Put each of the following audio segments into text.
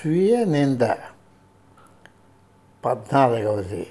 స్వీయ నింద పద్నాలుగవది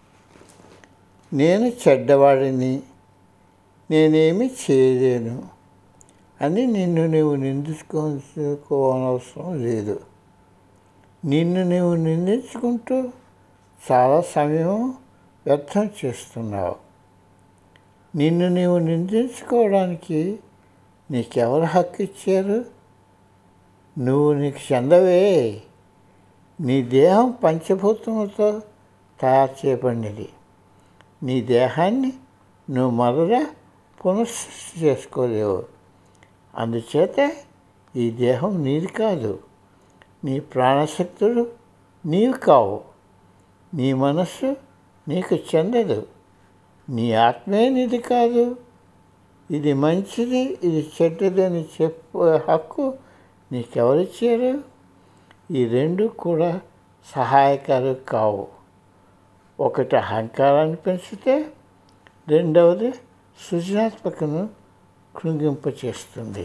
నేను చెడ్డవాడిని నేనేమి చేయలేను అని నిన్ను నీవు నిందించుకోనవసరం లేదు నిన్ను నీవు నిందించుకుంటూ చాలా సమయం వ్యర్థం చేస్తున్నావు నిన్ను నీవు నిందించుకోవడానికి నీకెవరు హక్కు ఇచ్చారు నువ్వు నీకు చెందవే నీ దేహం పంచభూతములతో తయారు చేయబడినది నీ దేహాన్ని నువ్వు మరలా పునఃసృష్టి చేసుకోలేవు అందుచేత ఈ దేహం నీది కాదు నీ ప్రాణశక్తులు నీవు కావు నీ మనస్సు నీకు చెందదు నీ ఆత్మే నీది కాదు ఇది మంచిది ఇది చెడ్డదని చెప్పే హక్కు నీకెవరిచ్చారు ఈ రెండు కూడా సహాయకాలు కావు ఒకటి అహంకారాన్ని పెంచితే రెండవది సృజనాత్మకను కృంగింపచేస్తుంది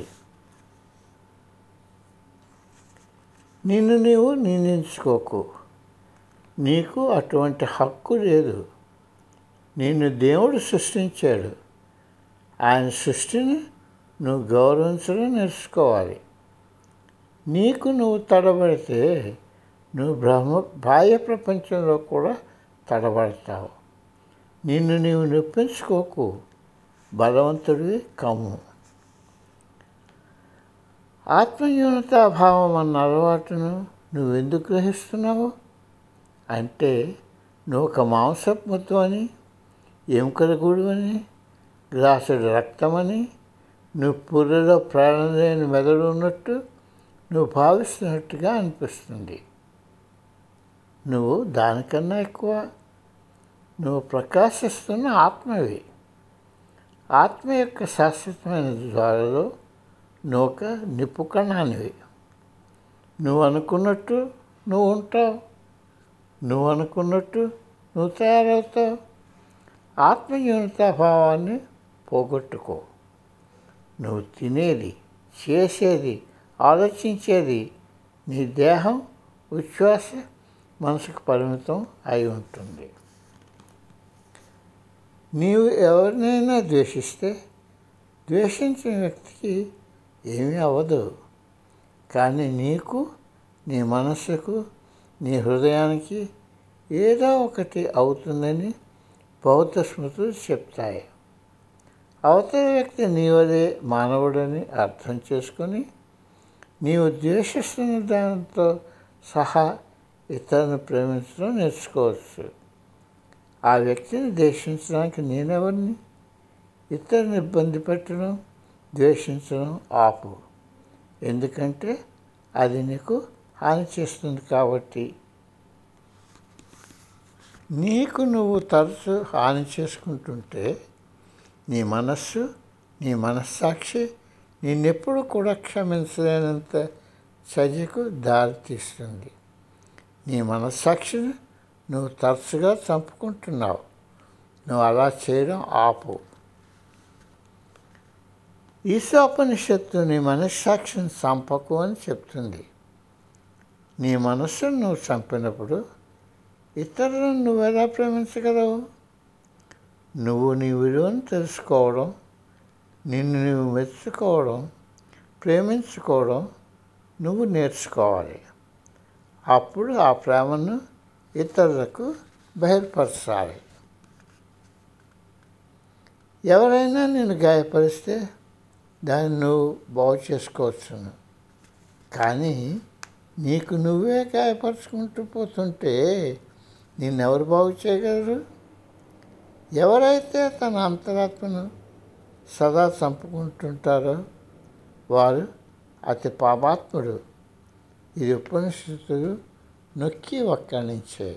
నిన్ను నీవు నిందించుకోకు నీకు అటువంటి హక్కు లేదు నిన్ను దేవుడు సృష్టించాడు ఆయన సృష్టిని నువ్వు గౌరవించడం నేర్చుకోవాలి నీకు నువ్వు తడబడితే నువ్వు బ్రహ్మ బాహ్య ప్రపంచంలో కూడా తడబడతావు నిన్ను నీవు నొప్పించుకోకు బలవంతుడివి కమ్ము ఆత్మన్యూనతాభావం అన్న అలవాటును నువ్వు ఎందుకు గ్రహిస్తున్నావు అంటే నువ్వు ఒక మాంసపు ముద్దు అని ఎముకల గూడు అని గ్లాసుడు రక్తమని నువ్వు పుర్రెలో ప్రాణం లేని మెదడు ఉన్నట్టు నువ్వు భావిస్తున్నట్టుగా అనిపిస్తుంది నువ్వు దానికన్నా ఎక్కువ నువ్వు ప్రకాశిస్తున్న ఆత్మవి ఆత్మ యొక్క శాశ్వతమైన ద్వారలో నువ్వు ఒక నిప్పు కణానివి నువ్వు అనుకున్నట్టు నువ్వు ఉంటావు నువ్వు అనుకున్నట్టు నువ్వు తయారవుతావు ఆత్మన్యూనతాభావాన్ని పోగొట్టుకో నువ్వు తినేది చేసేది ఆలోచించేది నీ దేహం ఉచ్ఛ్వాస మనసుకు పరిమితం అయి ఉంటుంది నీవు ఎవరినైనా ద్వేషిస్తే ద్వేషించిన వ్యక్తికి ఏమీ అవ్వదు కానీ నీకు నీ మనస్సుకు నీ హృదయానికి ఏదో ఒకటి అవుతుందని బౌద్ధ స్మృతులు చెప్తాయి అవతల వ్యక్తి నీవదే మానవుడని అర్థం చేసుకొని నీవు ద్వేషిస్తున్న దానితో సహా ఇతరులను ప్రేమించడం నేర్చుకోవచ్చు ఆ వ్యక్తిని ద్వేషించడానికి నేనెవరిని ఇతరుని ఇబ్బంది పెట్టడం ద్వేషించడం ఆపు ఎందుకంటే అది నీకు హాని చేస్తుంది కాబట్టి నీకు నువ్వు తరచు హాని చేసుకుంటుంటే నీ మనస్సు నీ మనస్సాక్షి నిన్నెప్పుడు కూడా క్షమించలేనంత చర్యకు దారితీస్తుంది నీ మనస్సాక్షిని నువ్వు తరచుగా చంపుకుంటున్నావు నువ్వు అలా చేయడం ఆపు ఈశోపనిషత్తు నీ మనస్సాక్షిని చంపకు అని చెప్తుంది నీ మనస్సును నువ్వు చంపినప్పుడు ఇతరులను నువ్వు ఎలా ప్రేమించగలవు నువ్వు నీ విలువను తెలుసుకోవడం నిన్ను నువ్వు మెచ్చుకోవడం ప్రేమించుకోవడం నువ్వు నేర్చుకోవాలి అప్పుడు ఆ ప్రేమను ఇతరులకు బయలుపరచాలి ఎవరైనా నేను గాయపరిస్తే దాన్ని నువ్వు బాగు చేసుకోవచ్చును కానీ నీకు నువ్వే గాయపరుచుకుంటూ పోతుంటే నిన్నెవరు బాగు చేయగలరు ఎవరైతే తన అంతరాత్మను సదా చంపుకుంటుంటారో వారు అతి పాపాత్ముడు ఇది ఉపనిషత్తులు నొక్కి ఒక్కడించే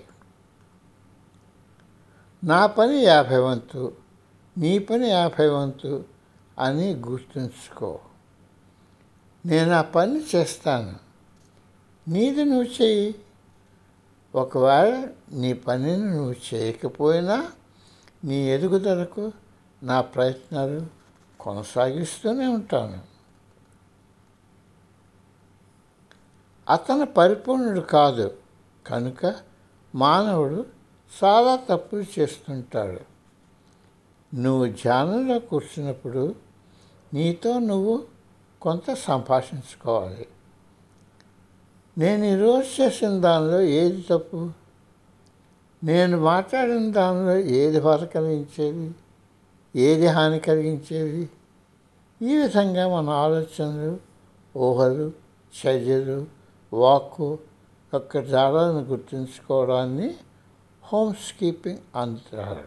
నా పని యాభై వంతు నీ పని యాభై వంతు అని గుర్తుంచుకో నేను ఆ పని చేస్తాను నీది నువ్వు చెయ్యి ఒకవేళ నీ పనిని నువ్వు చేయకపోయినా నీ ఎదుగుదలకు నా ప్రయత్నాలు కొనసాగిస్తూనే ఉంటాను అతను పరిపూర్ణుడు కాదు కనుక మానవుడు చాలా తప్పులు చేస్తుంటాడు నువ్వు ధ్యానంలో కూర్చున్నప్పుడు నీతో నువ్వు కొంత సంభాషించుకోవాలి నేను ఈరోజు చేసిన దానిలో ఏది తప్పు నేను మాట్లాడిన దానిలో ఏది బాధ కలిగించేది ఏది హాని కలిగించేది ఈ విధంగా మన ఆలోచనలు ఊహలు చర్యలు వాక్కు యొక్క జాడాలను గుర్తుంచుకోవడాన్ని హోమ్స్ కీపింగ్ అంటారు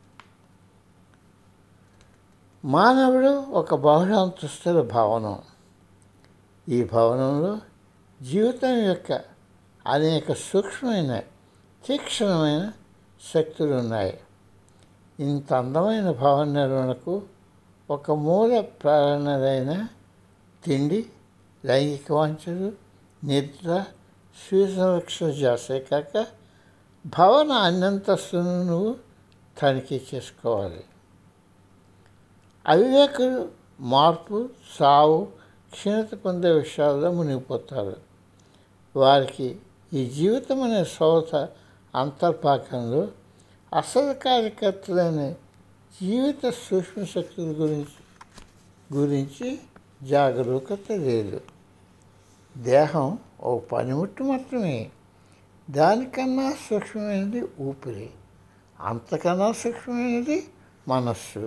మానవుడు ఒక బహుళాంతస్తుల భవనం ఈ భవనంలో జీవితం యొక్క అనేక సూక్ష్మమైన తీక్షణమైన శక్తులు ఉన్నాయి ఇంత అందమైన భవన నిర్వహణకు ఒక మూల ప్రేరణలైన తిండి లైంగిక వాంఛలు నిద్ర సుసంరక్షణ చేసే కాక భవన అన్నంతస్తును నువ్వు తనిఖీ చేసుకోవాలి అవివేకులు మార్పు సావు క్షీణత పొందే విషయాల్లో మునిగిపోతారు వారికి ఈ జీవితం అనే సోత అంతర్పాకంలో అసలు కార్యకర్తలైన జీవిత సూక్ష్మ శక్తుల గురించి గురించి జాగరూకత లేదు దేహం ఓ పనిముట్టు మాత్రమే దానికన్నా సూక్ష్మమైనది ఊపిరి అంతకన్నా సూక్ష్మమైనది మనస్సు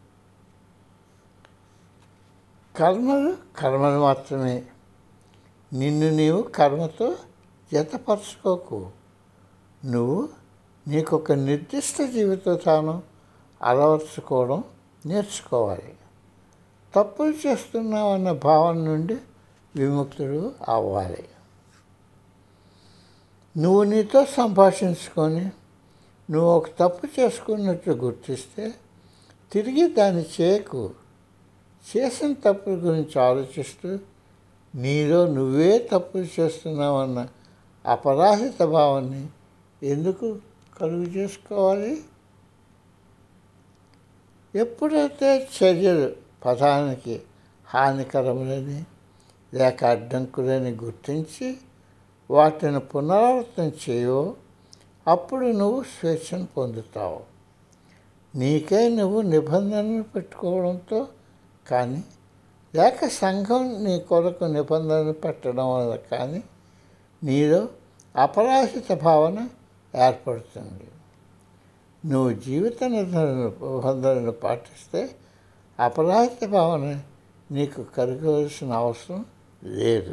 కర్మలు కర్మలు మాత్రమే నిన్ను నీవు కర్మతో జతపరచుకోకు నువ్వు నీకు ఒక నిర్దిష్ట జీవిత తాను అలవర్చుకోవడం నేర్చుకోవాలి తప్పులు చేస్తున్నావన్న భావన నుండి విముక్తుడు అవ్వాలి నువ్వు నీతో సంభాషించుకొని నువ్వు ఒక తప్పు చేసుకున్నట్టు గుర్తిస్తే తిరిగి దాన్ని చేయకు చేసిన తప్పుల గురించి ఆలోచిస్తూ నీలో నువ్వే తప్పులు చేస్తున్నావన్న అపరాహిత భావాన్ని ఎందుకు కలుగు చేసుకోవాలి ఎప్పుడైతే చర్యలు పదానికి హానికరములని లేక అడ్డంకులని గుర్తించి వాటిని పునరావృతం చేయో అప్పుడు నువ్వు స్వేచ్ఛను పొందుతావు నీకే నువ్వు నిబంధనలు పెట్టుకోవడంతో కానీ లేక సంఘం నీ కొరకు నిబంధనలు పెట్టడం వల్ల కానీ నీలో అపరాహిత భావన ఏర్పడుతుంది నువ్వు జీవిత నిబంధనలను పాటిస్తే అపరాహిత భావన నీకు కలగవలసిన అవసరం లేదు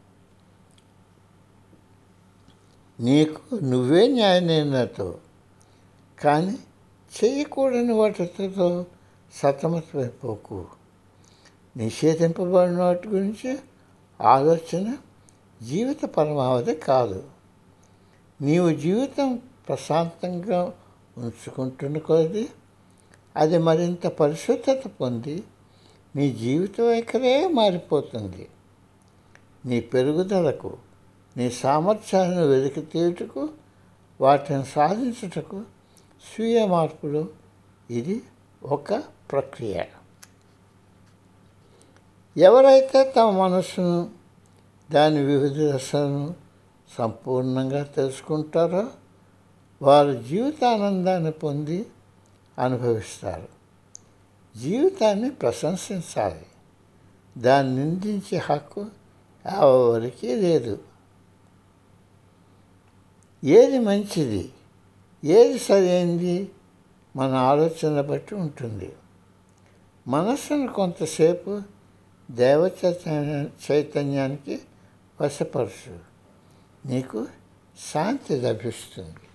నీకు నువ్వే న్యాయ నిర్ణయతో కానీ చేయకూడని వాటితో సతమతమైపోకు నిషేధింపబడిన వాటి గురించి ఆలోచన జీవిత పరమావధి కాదు నీవు జీవితం ప్రశాంతంగా ఉంచుకుంటున్న కొద్దీ అది మరింత పరిశుద్ధత పొంది నీ జీవిత వైఖరే మారిపోతుంది నీ పెరుగుదలకు నీ సామర్థ్యాలను వెలికి తీయుటకు వాటిని సాధించుటకు స్వీయ మార్పులు ఇది ఒక ప్రక్రియ ఎవరైతే తమ మనస్సును దాని వివిధ దశలను సంపూర్ణంగా తెలుసుకుంటారో వారు జీవితానందాన్ని పొంది అనుభవిస్తారు జీవితాన్ని ప్రశంసించాలి దాన్ని నిందించే హక్కు ఎవరికి లేదు ఏది మంచిది ఏది సరైంది మన ఆలోచన బట్టి ఉంటుంది మనస్సును కొంతసేపు దైవ చైతన్య చైతన్యానికి వశపరచు నీకు శాంతి లభిస్తుంది